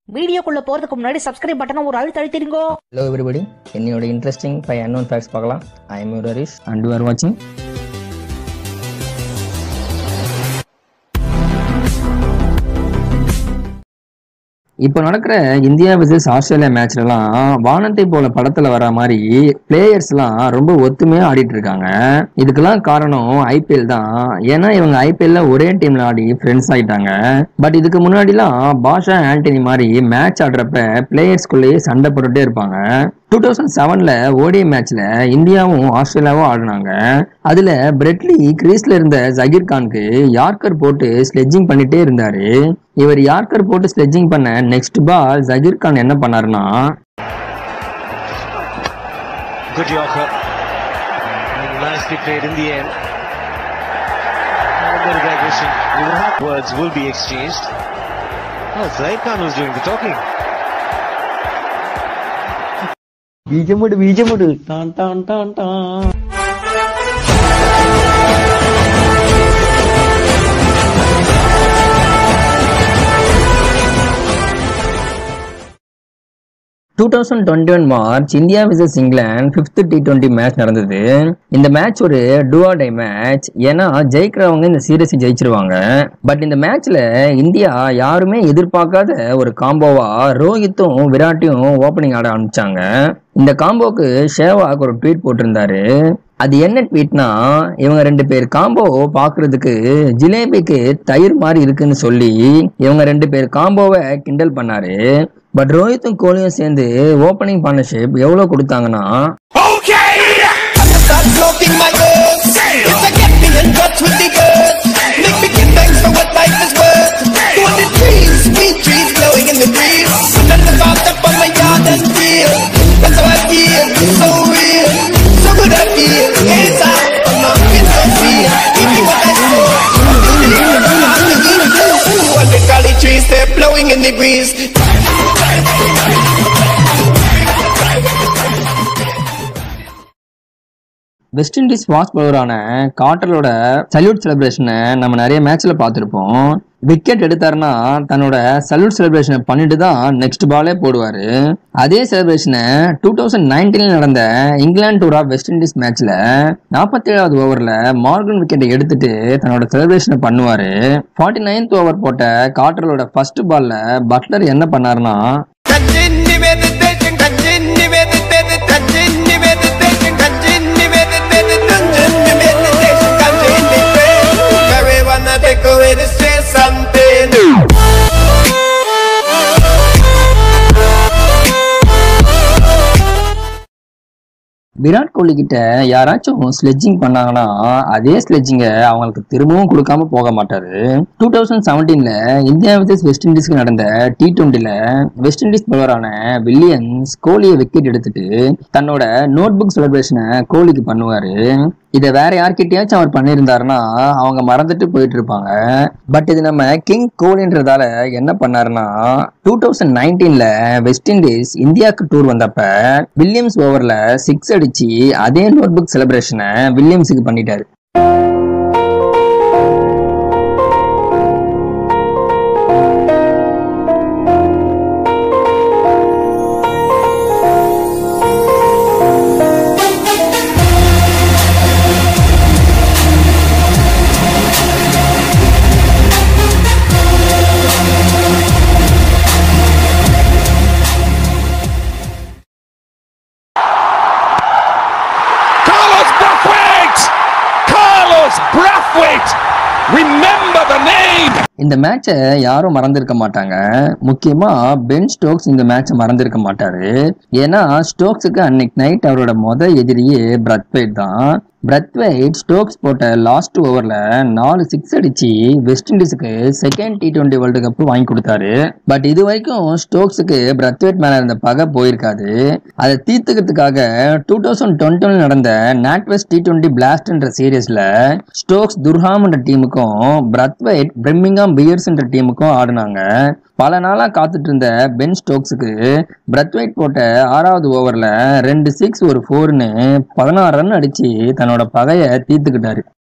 வீடியோக்குள்ள போறதுக்கு முன்னாடி சப்ஸ்கிரைப் பட்டனை ஒரு அழுத்த அழுத்திருங்கோ ஹலோ எவ்ரிபடி என்னோட இன்ட்ரெஸ்டிங் ஃபைவ் அன்னோன் ஃபேக்ட்ஸ் பார்க்கலாம் I am your Harish and you are வாட்சிங் இப்போ நடக்கிற இந்தியா விசஸ் ஆஸ்திரேலியா மேட்ச்லலாம் வானத்தை போல படத்துல வர மாதிரி பிளேயர்ஸ்லாம் ரொம்ப ஒத்துமையா ஆடிட்டு இருக்காங்க இதுக்கெல்லாம் காரணம் ஐபிஎல் தான் ஏன்னா இவங்க ஐபிஎல்ல ஒரே டீம்ல ஆடி ஃப்ரெண்ட்ஸ் ஆயிட்டாங்க பட் இதுக்கு முன்னாடிலாம் பாஷா ஆண்டனி மாதிரி மேட்ச் ஆடுறப்ப பிளேயர்ஸ்குள்ளேயே சண்டை போட்டுட்டே இருப்பாங்க டூ தௌசண்ட் செவன்ல ஓடி மேட்ச்ல இந்தியாவும் ஆஸ்திரேலியாவும் ஆடினாங்க அதுல பிரெட்லி கிரீஸ்ல இருந்த ஜகீர் கானுக்கு யார்கர் போட்டு ஸ்லெட்ஜிங் பண்ணிட்டே இருந்தாரு இவர் யார்கர் போட்டு ஸ்லெட்ஜிங் பண்ண நெக்ஸ்ட் பால் ஜகீர் கான் என்ன பண்ணாருன்னா Good Yorker. And nicely played in the end. And a bit of aggression. We will have words will be exchanged. Oh, Zaid Khan was doing the talking. ബീജമിട് ബീജമിട് ടാൻ ടാൻ ടാൻ ടാൻ two thousand twenty one March India versus England fifth T twenty match நடந்தது இந்த match ஒரு டூஆ tie match ஏன்னா ஜெயிக்கிறவங்க இந்த சீரீஸ் ஜெயிச்சிருவாங்க பட் இந்த மேட்ச்ல இந்தியா யாருமே எதிர்பார்க்காத ஒரு காம்போவா ரோஹித்தும் விராட்டையும் ஓப்பனிங் ஆட ஆரம்பிச்சாங்க இந்த காம்போக்கு ஷேவாக் ஒரு ட்வீட் போட்டிருந்தாரு அது என்ன ட்வீட்னா இவங்க ரெண்டு பேர் காம்போ பாக்குறதுக்கு ஜிலேபிக்கு தயிர் மாதிரி இருக்குன்னு சொல்லி இவங்க ரெண்டு பேர் காம்போவை கிண்டல் பண்ணாரு பட் ரோஹித்தும் கோலியும் சேர்ந்து ஓப்பனிங் பார்ட்னர்ஷிப் எவ்வளவு கொடுத்தாங்கன்னா Start smoking my goods. It's a get me in touch with the goods. Make me give thanks for what life is worth. To the trees, sweet trees blowing in the breeze. None of out up on my yard and feel. That's how I feel, so real. So good I feel. Hands out, I'm not feeling so real. Give me what I feel. What the golly trees, they're blowing in the breeze. West Indies fast பவுலரான காட்டலோட salute செலிப்ரேஷனை நம்ம நிறைய மேட்ச்ல பார்த்துருப்போம் wicket எடுத்தாருன்னா தன்னோட salute செலிப்ரேஷனை பண்ணிட்டு தான் நெக்ஸ்ட் பாலே போடுவாரு அதே செலிப்ரேஷனை டூ தௌசண்ட் நைன்டீன்ல நடந்த England tour of West Indies மேட்ச்ல நாற்பத்தி ஏழாவது ஓவர்ல மார்கன் விக்கெட்டை எடுத்துட்டு தன்னோட செலிப்ரேஷனை பண்ணுவாரு ஃபார்ட்டி நைன்த் ஓவர் போட்ட காட்டலோட ஃபர்ஸ்ட் பால்ல பட்லர் என்ன பண்ணாருன்னா Continue meditation, continue meditation, continue meditation, continue meditation, continue meditation, continue prayer. Marijuana take away the stress and pain. Virat கோலி கிட்ட யாராச்சும் ஸ்லெட்ஜிங் பண்ணாங்கன்னா அதே ஸ்லெட்ஜிங்க அவங்களுக்கு திரும்பவும் கொடுக்காம போக மாட்டாரு டூ தௌசண்ட் செவன்டீன்ல இந்தியா விசஸ் வெஸ்ட் இண்டீஸ்க்கு நடந்த டி டுவெண்ட்டில வெஸ்ட் இண்டீஸ் பவுலரான வில்லியம்ஸ் கோலியை விக்கெட் எடுத்துட்டு தன்னோட நோட் புக் செலிப்ரேஷனை கோலிக்கு பண்ணுவாரு இதை வேற யார்கிட்டயாச்சும் அவர் பண்ணியிருந்தாருன்னா அவங்க மறந்துட்டு போயிட்டு இருப்பாங்க பட் இது நம்ம கிங் கோலின்றதால என்ன பண்ணாருன்னா டூ தௌசண்ட் நைன்டீன்ல வெஸ்ட் இண்டீஸ் இந்தியாவுக்கு டூர் வந்தப்ப வில்லியம்ஸ் ஓவர்ல சிக்ஸ் அடிச்சு அதே நோட் புக் செலிப்ரேஷனை வில்லியம்ஸுக்கு பண்ணிட்டாரு Carlos Brathwaite! Carlos Brathwaite! Remember the name! இந்த மேட்சை யாரும் மறந்திருக்க மாட்டாங்க முக்கியமா பென் ஸ்டோக்ஸ் இந்த மேட்சை மறந்திருக்க மாட்டாரு ஏன்னா ஸ்டோக்ஸுக்கு அன்னைக்கு நைட் அவரோட முத எதிரியே பிரத்வைட் தான் பிரத்வைட் ஸ்டோக்ஸ் போட்ட லாஸ்ட் ஓவர்ல நாலு சிக்ஸ் அடிச்சு வெஸ்ட் இண்டீஸுக்கு second T twenty world cup வாங்கி கொடுத்தாரு பட் இது வரைக்கும் ஸ்டோக்ஸுக்கு பிரத்வைட் மேல இருந்த பகை போயிருக்காது அதை தீர்த்துக்கிறதுக்காக டூ தௌசண்ட் டுவெண்ட்டி நடந்த நாட்வெஸ்ட் டி டுவெண்ட்டி பிளாஸ்ட்ன்ற சீரீஸ்ல ஸ்டோக்ஸ் துர்ஹாம்ன்ற டீமுக்கும் பிரத்வைட் பிரிமிங்காம் பியர்ஸ்ன்ற டீமுக்கும் ஆடினாங்க பல நாளா காத்துட்டு இருந்த பென் ஸ்டோக்ஸுக்கு பிரத்வைட் போட்ட ஆறாவது ஓவர்ல ரெண்டு சிக்ஸ் ஒரு ஃபோர்னு பதினாறு ரன் அடிச்சு தன்னோட பகையை தீர்த்துக்கிட்டாரு